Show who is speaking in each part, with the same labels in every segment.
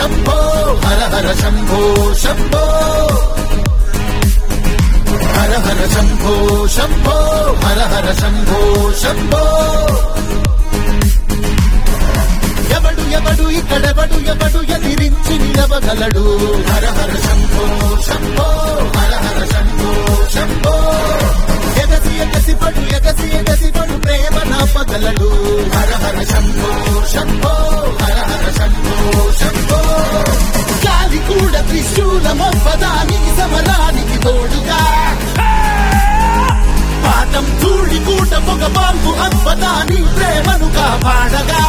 Speaker 1: శంభో హర హర శంభో శంభో హర హర శంభో శంభో హర హర శంభో శంభో ఎవడు ఎవడు ఇక్కడెవడు ఎవడు ఎదిరించి నిలవగలడు హర హర శంభో శంభో హర హర శంభో శంభో ఎగసి ఎగసి పడు ఎగసి ఎగసి పడు ప్రేమ నాపగలడు హర హర శంభో శంభో హర హర శంభో శంభో గాలి కూడా త్రిశూలమవ్వదానికి సమరానికి తోడుగా పాఠం చూడి కూట పొగ బాంబు అవ్వదాని ప్రేమను కాపాడగా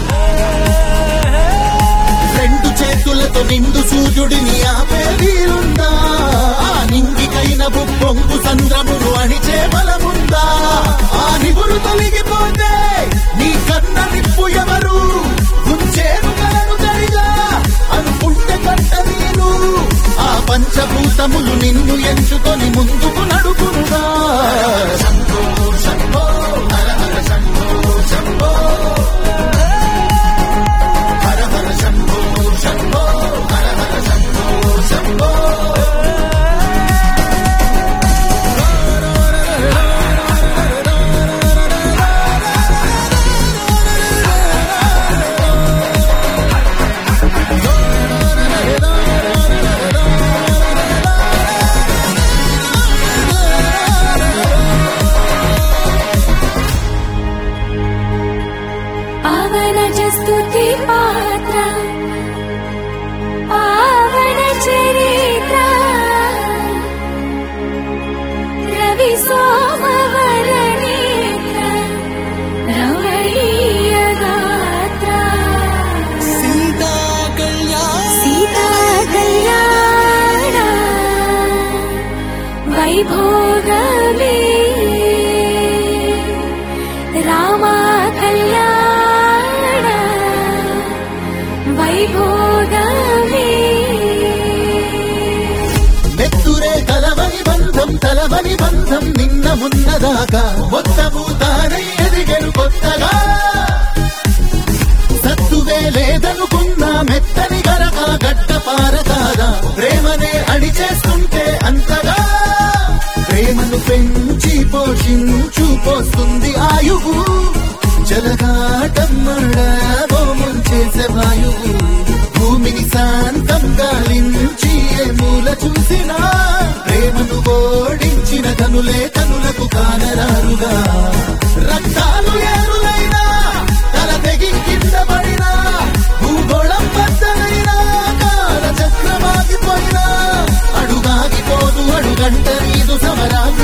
Speaker 1: రెండు చేతులతో నిండు సూర్యుడిని ఆపే వీరుందా ఆ నింగికైన బొంగు సంద్రమును అణిచే బలముందా ఆ నివురు తొలగిపోతే నీ కన్న నిప్పు ఎవరు ఉంచేరు కలను కరిగా అనుకుంటే కట్ట నీరు ఆ పంచభూతములు నిన్ను ఎంచుకొని ముందుకు నడుపునుగా శంభో శంభో హర హర శంభో శంభో హర హర శంభో శంభో హర హర శంభో శంభో
Speaker 2: పావనజ స్తుతి పాత్ర పావన చరిత్ర రవి సోమవర నేత్ర రమణీయ గాత్ర
Speaker 1: సీతా కళ్యాణ
Speaker 2: సీతా కళ్యాణ వైభోగమే రామ కళ్యాణ వైభోగమే
Speaker 1: నెత్తురే కలవని బంధం తలవని బంధం నిన్న ఉన్నదాకా మొత్తము తానై ఎదిగెను కొత్తగా సత్తువే లేదనుకున్నా మెత్తని గరక గడ్డ పారకాదా ప్రేమనే అడిచేస్తుంటే అంతగా ప్రేమను పెంచి పోషించు పోస్తుంది ఆయువు జలగాటం మరణమోమం చేసే వాయువు భూమిని శాంతం గాలించి ఏ మూల చూసినా ప్రేమను ఓడించిన కనులే కనులకు కానరారుగా రక్తాలు ఏరులైనా తల తెగి కింద పడినా భూగోళం బద్దలైనా కాల చక్రమాగిపోయినా అడుగాగిపోదు అడుగంట నీదు సమరాగి